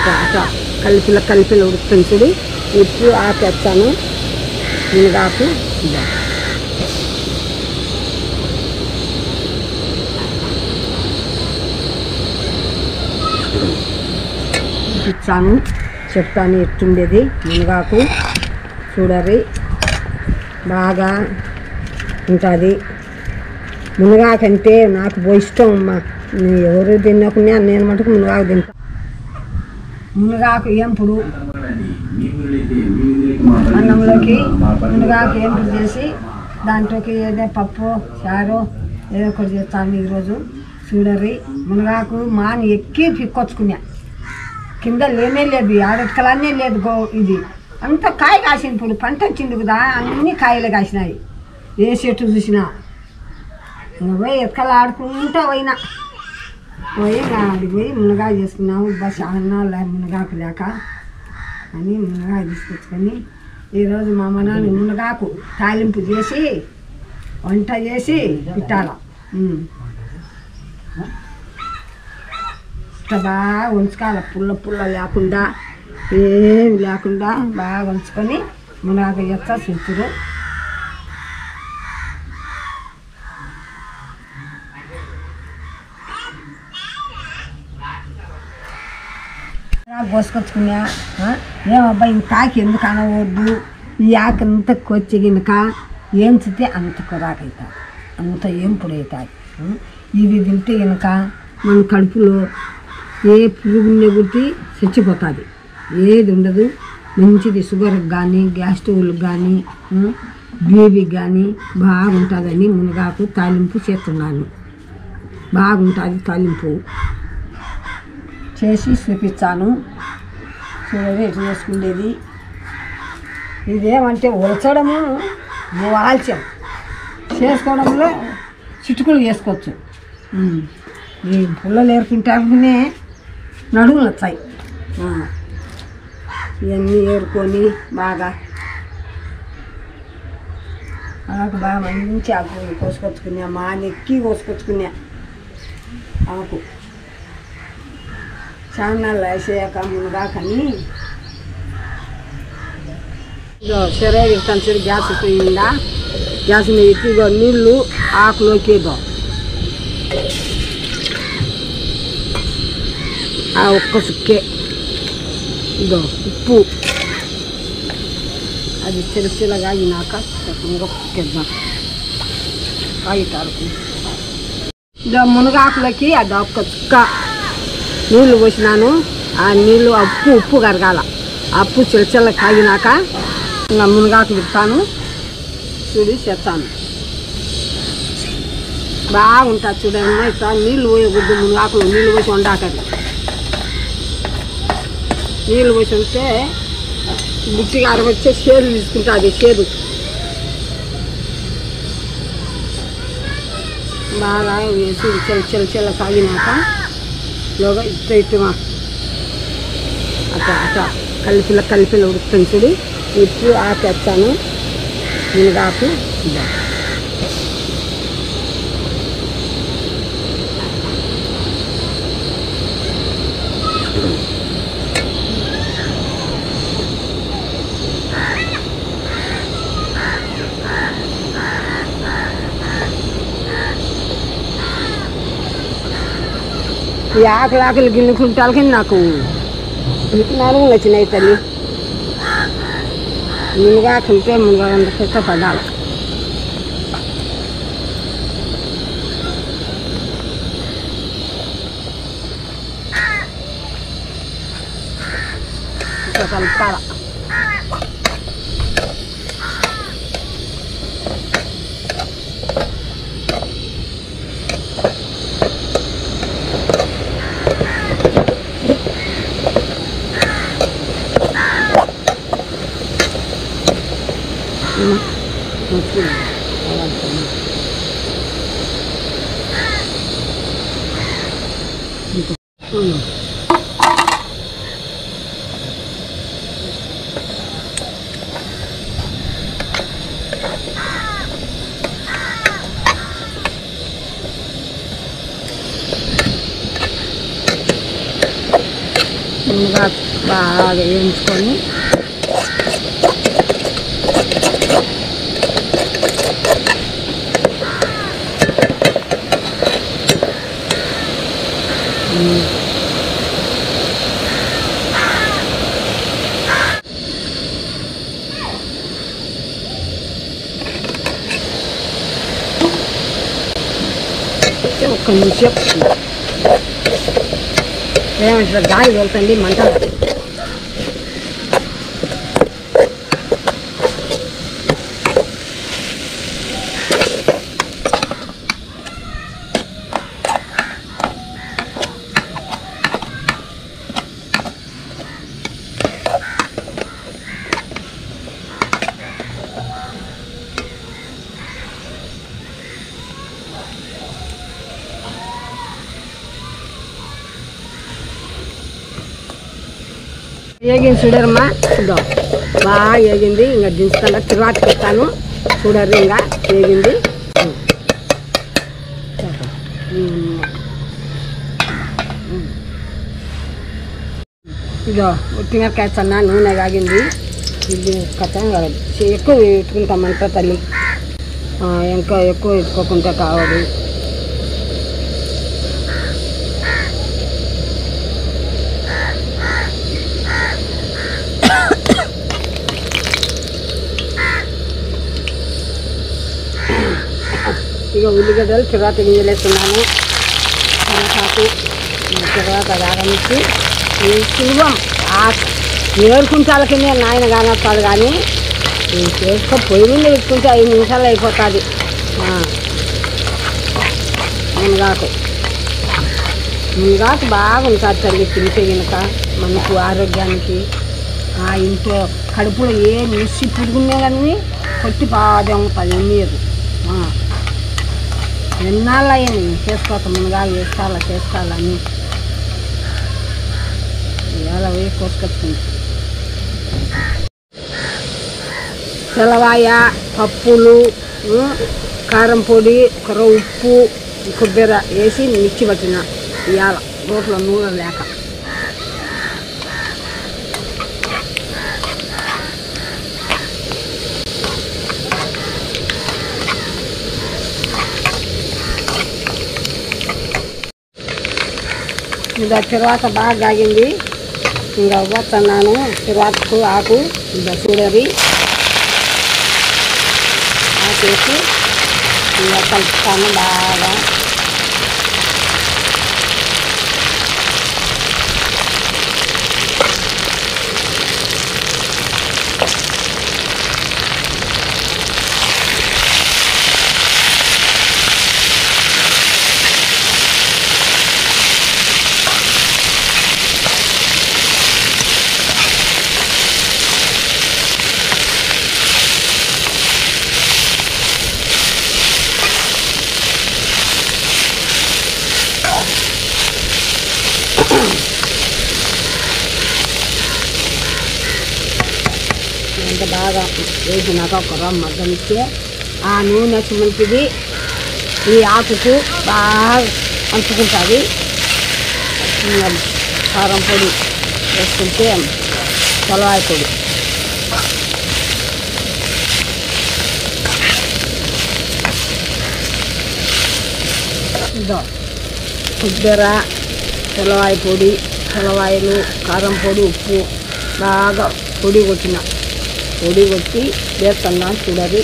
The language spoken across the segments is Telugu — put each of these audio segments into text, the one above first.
అట్లా అట్లా కలిపిల కలిపిల ఉడుకుతుంది చూడు ఉప్పు ఆకేస్తాను మునగాకు ఇదా ఇచ్చాను చెప్తాను ఎట్టుండేది మునగాకు చూడరి బాగా ఉంటుంది మునగాకంటే నాకు బో ఇష్టం అమ్మా నీ ఎవరు తినకుండా నేను మటుకు మునగాకు తింటా మునగాకు ఏంపుడు అన్నంలోకి మునగాకు ఏంపుడు చేసి దాంట్లోకి ఏదో పప్పు చారు ఏదో ఒకటి చేస్తాను ఈరోజు చూడరి మునగాకు మాని ఎక్కి పిక్కొచ్చుకున్నా కింద లేనే లేదు ఆడెక్కలనే లేదు గో ఇది అంత కాయ కాసింది ఇప్పుడు పంట వచ్చింది కదా అన్ని కాయలు కాసినాయి ఏ చెట్టు చూసినా ఇంకా పోయి ఎక్కలు ఆడుకుంటా పోయినా పోయి ఇంకా ఆడికి పోయి మునగా చేసుకున్నాము బస్ అన్నాళ్ళు మునగాకు లేక అని మునగా తీసుకొచ్చుకొని ఈరోజు మా మనాన్ని మునగాకు తాలింపు చేసి వంట చేసి పెట్టాల ఉమ్. ఇట్లా బాగా ఉంచుకోవాలి పుల్ల పుల్ల లేకుండా ఏమి లేకుండా బాగా ఉంచుకొని మునగాకు చేస్తా చుట్టూరు కోసుకొచ్చుకున్నా ఆ? ఏమబ్బా ఇంత ఆకు ఎందుకు అనవద్దు ఈ ఆకు అంత కొచ్చి గినక ఏంచితే అంత కురాకైతుంది అంత ఏంపుడు అవుతుంది ఇది తింటే గినక మన కడుపులో ఏ పురుగుని గుట్టి చచ్చిపోతుంది ఏది ఉండదు మంచిది షుగర్కి కానీ గ్యాస్ ట్రబుల్కి కానీ బీబీకి కానీ బాగుంటుందని మునగాకు తాలింపు చేస్తున్నాను బాగుంటుంది తాలింపు చేసి చూపించాను చూడండి ఎట్లా చేసుకునేది ఇదేమంటే ఉలచడము ఆల్చం చేసుకోవడంలో చిటుకులు చేసుకోవచ్చు ఉమ్. ఈ పుల్లలు ఏరుకుంటే నడుములు వచ్చాయి ఆ. ఇవన్నీ ఏరుకొని బాగా ఆకు బాగా మంచి ఆకు కోసుకొచ్చుకున్నా మా నెక్కి కోసుకొచ్చుకున్నా ఆకు చాన్నాళ్ళు వేసాక మునగాకని ఇదో సరే ఇస్తాను సరే గ్యాస్ పోయిందా గ్యాస్ మీద ఎత్తి ఇదో నీళ్ళు ఆకులోకి ఇదో ఆ ఒక్క సుక్కే ఇదో ఉప్పు అది చిరచిరగా అయినాక ఇంకొక సుక్కేద్దాం కాగితాలకు ఇదో మునగాకులకి అది ఒక్క చుక్క నీళ్ళు పోసినాను ఆ నీళ్ళు ఉప్పు ఉప్పు కరగాల ఆ ఉప్పు చిలచిల్ల కాగినాక ఇంకా మునగాకు విత్తాను చూడి చేస్తాను బాగుంటుంది చూడండి ఇట్లా నీళ్ళు పోయకూడదు మునగాకులు నీళ్ళు పోసి వండాకది నీళ్ళు పోసి ఉంటే బుట్టిగా అరవచ్చే షేరు తీసుకుంటుంది షేరు బాగా వేసి చిల్ల చిల్ల చిల్ల కాగినాక లోగా ఇట్ట ఇట్టుమా అట్లా అట్లా కలిపిల కలిపిల ఉడుకుతుంది చూడు ఉప్పు ఆకేస్తాను మునగాకు ఇదా ఈ ఆకలి ఆకలి గిన్నెకుంటాలకి నాకు నలుగులు వచ్చినాయి తల్లి మునగాకుంటే మునగా చెత్త పడాలి ఇంకా కలపాల బాగా బాగా వేయించుకొని ఒక్క నిమిషం ఏమంటారు గాలి వెళ్తుంది మంట ఏగింది చూడరమ్మా చూద్దాం బాగా ఏగింది ఇంకా దించుతాను తిరువాత పెడతాను చూడరు ఇంకా ఏగింది ఉమ్. ఇదో ఉట్టిమిరకాయ చన్న నూనె కాగింది ఇది కథ ఎక్కువ ఎత్తుకుంటామంట తల్లి ఆ, ఇంకా ఎక్కువ ఎత్తుకోకుంటే కావదు ఇక ఉల్లిగడ్డలు తర్వాత గింజలు వేస్తున్నాను కనకాకు తర్వాత రాగనిచ్చి ఈ సులభం నేర్చుకుంటాలకి నేను నాయన కానొస్తాడు కానీ ఈ చేసుకో పొయ్యి మీద పెట్టుకుంటే ఐదు నిమిషాలు అయిపోతుంది మునగాకు మునగాకు బాగా ఉంటుంది తల్లి తింటే కనుక మనకు ఆరోగ్యానికి ఆ ఇంట్లో కడుపులో ఏ మిస్సి పురుగున్నా కానీ కొట్టి బాగా ఉంటుంది నీరు ఎన్నాళ్ళు అయ్యింది చేసుకోక మునగా వేసుకోవాలా చేసుకోవాలని ఇవాళ పోయి కోసుకొచ్చింది తెల్లవాయ పప్పులు ఉ, కారం పొడి కొర ఉప్పు కొబ్బరి వేసి మిర్చి పట్టిన ఇవాళ రోట్లో నూనె లేక ఇంకా తర్వాత బాగా కాగింది ఇంకా పోతున్నాను తర్వాతకు ఆకు ఇంకా చూడరి ఆకేసి ఇంకా కలుపుతాను బాగా ఎంత బాగా వేసినాక ఒక రవ్వ మగ్గనిచ్చి ఆ నూనె సుమంటిది ఈ ఆకుకు బాగా అంటుకుంటుంది ఇంకా కారం పొడి వేసుకుంటే తలవాయి పొడి ఇదో కొబ్బరి తెల్లవాయి పొడి తెల్లవాయలు కారం పొడి ఉప్పు బాగా పొడి కొట్టిన పొడి కొట్టి వేస్తున్నా చూడరి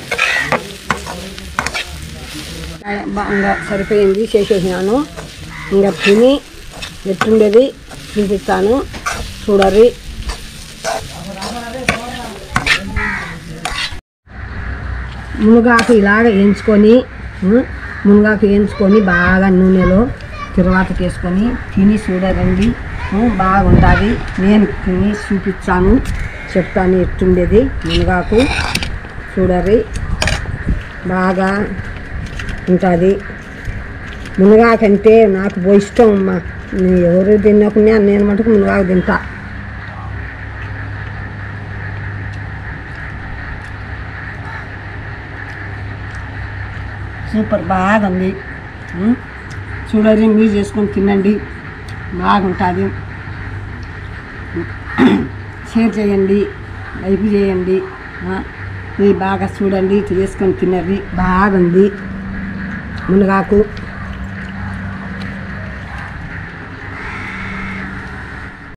బాగా సరిపోయింది చేసేసినాను ఇంకా తిని ఎట్టుండేది చూపిస్తాను చూడరి మునగాకు ఇలాగ వేయించుకొని ఉం, మునగాకు వేయించుకొని బాగా నూనెలో తిరువాతకి వేసుకొని తిని చూడరండి ఉం, బాగుంటుంది నేను తిని చూపించాను చెప్తాను ఎట్టుండేది మునగాకు చూడరి బాగా ఉంటుంది మునగాకంటే నాకు బో ఇష్టం అమ్మా నేను ఎవరు తినకుండా నేను మటుకు మునగాకు తింటా సూపర్ బాగుంది ఉం? చూడండి మీరు చేసుకొని తినండి బాగుంటుంది షేర్ చేయండి లైక్ చేయండి ఆ, ఇది బాగా చూడండి చేసుకొని తినండి బాగుంది మునగాకు